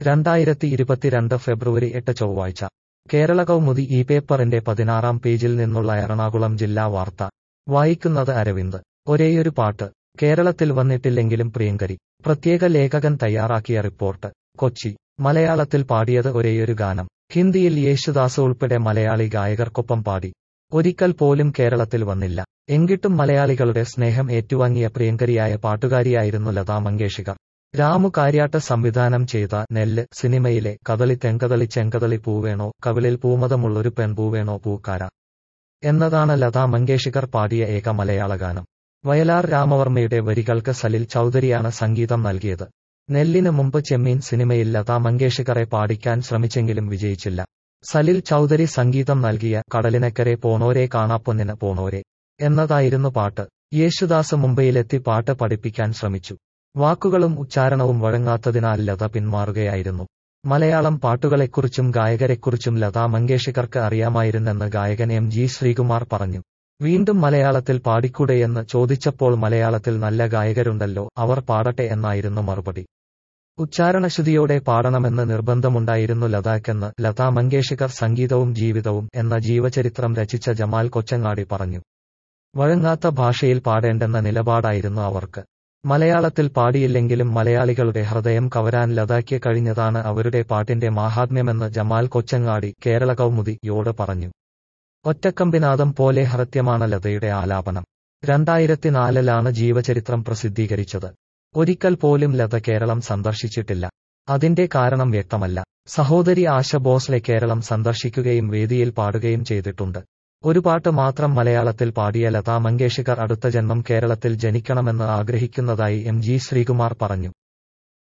രണ്ടായിരത്തി ഇരുപത്തിരണ്ട് ഫെബ്രുവരി എട്ട് ചൊവ്വാഴ്ച കേരള കൗമുദി ഈ പേപ്പറിന്റെ പതിനാറാം പേജിൽ നിന്നുള്ള എറണാകുളം ജില്ലാ വാർത്ത വായിക്കുന്നത് അരവിന്ദ് ഒരേയൊരു പാട്ട് കേരളത്തിൽ വന്നിട്ടില്ലെങ്കിലും പ്രിയങ്കരി പ്രത്യേക ലേഖകൻ തയ്യാറാക്കിയ റിപ്പോർട്ട് കൊച്ചി മലയാളത്തിൽ പാടിയത് ഒരേയൊരു ഗാനം ഹിന്ദിയിൽ യേശുദാസ് ഉൾപ്പെടെ മലയാളി ഗായകർക്കൊപ്പം പാടി ഒരിക്കൽ പോലും കേരളത്തിൽ വന്നില്ല എങ്കിട്ടും മലയാളികളുടെ സ്നേഹം ഏറ്റുവാങ്ങിയ പ്രിയങ്കരിയായ പാട്ടുകാരിയായിരുന്നു ലതാ മങ്കേഷ്കർ രാമു കാര്യാട്ട് സംവിധാനം ചെയ്ത നെല്ല് സിനിമയിലെ കദളി തെങ്കതളി ചെങ്കതളി പൂവേണോ കവിളിൽ പൂമതമുള്ളൊരു പെൺപൂവേണോ പൂക്കാര എന്നതാണ് ലതാ മങ്കേഷ്കർ പാടിയ ഏക മലയാള ഗാനം വയലാർ രാമവർമ്മയുടെ വരികൾക്ക് സലിൽ ചൌധരിയാണ് സംഗീതം നൽകിയത് നെല്ലിന് മുമ്പ് ചെമ്മീൻ സിനിമയിൽ ലതാ മങ്കേഷ്കറെ പാടിക്കാൻ ശ്രമിച്ചെങ്കിലും വിജയിച്ചില്ല സലിൽ ചൌധരി സംഗീതം നൽകിയ കടലിനക്കരെ പോണോരെ കാണാപ്പൊന്നിന് പോണോരെ എന്നതായിരുന്നു പാട്ട് യേശുദാസ് മുംബൈയിലെത്തി പാട്ട് പഠിപ്പിക്കാൻ ശ്രമിച്ചു വാക്കുകളും ഉച്ചാരണവും വഴങ്ങാത്തതിനാൽ ലത പിന്മാറുകയായിരുന്നു മലയാളം പാട്ടുകളെക്കുറിച്ചും ഗായകരെക്കുറിച്ചും ലതാ മങ്കേഷ്കർക്ക് അറിയാമായിരുന്നെന്ന് ഗായകൻ എം ജി ശ്രീകുമാർ പറഞ്ഞു വീണ്ടും മലയാളത്തിൽ പാടിക്കൂടെയെന്ന് ചോദിച്ചപ്പോൾ മലയാളത്തിൽ നല്ല ഗായകരുണ്ടല്ലോ അവർ പാടട്ടെ എന്നായിരുന്നു മറുപടി ഉച്ചാരണശുദ്ധിയോടെ പാടണമെന്ന് നിർബന്ധമുണ്ടായിരുന്നു ലതാക്കെന്ന് ലതാ മങ്കേഷ്കർ സംഗീതവും ജീവിതവും എന്ന ജീവചരിത്രം രചിച്ച ജമാൽ കൊച്ചങ്ങാടി പറഞ്ഞു വഴങ്ങാത്ത ഭാഷയിൽ പാടേണ്ടെന്ന നിലപാടായിരുന്നു അവർക്ക് മലയാളത്തിൽ പാടിയില്ലെങ്കിലും മലയാളികളുടെ ഹൃദയം കവരാൻ ലതായ്ക്ക് കഴിഞ്ഞതാണ് അവരുടെ പാട്ടിന്റെ മാഹാത്മ്യമെന്ന് ജമാൽ കൊച്ചങ്ങാടി കേരള കൗമുദിയോട് പറഞ്ഞു ഒറ്റക്കമ്പിനാദം പോലെ ഹൃത്യമാണ് ലതയുടെ ആലാപനം രണ്ടായിരത്തിനാലിലാണ് ജീവചരിത്രം പ്രസിദ്ധീകരിച്ചത് ഒരിക്കൽ പോലും ലത കേരളം സന്ദർശിച്ചിട്ടില്ല അതിന്റെ കാരണം വ്യക്തമല്ല സഹോദരി ആശ ഭോസ്ലെ കേരളം സന്ദർശിക്കുകയും വേദിയിൽ പാടുകയും ചെയ്തിട്ടുണ്ട് ഒരു പാട്ട് മാത്രം മലയാളത്തിൽ പാടിയ ലതാ മങ്കേഷ്കർ അടുത്ത ജന്മം കേരളത്തിൽ ജനിക്കണമെന്ന് ആഗ്രഹിക്കുന്നതായി എം ജി ശ്രീകുമാർ പറഞ്ഞു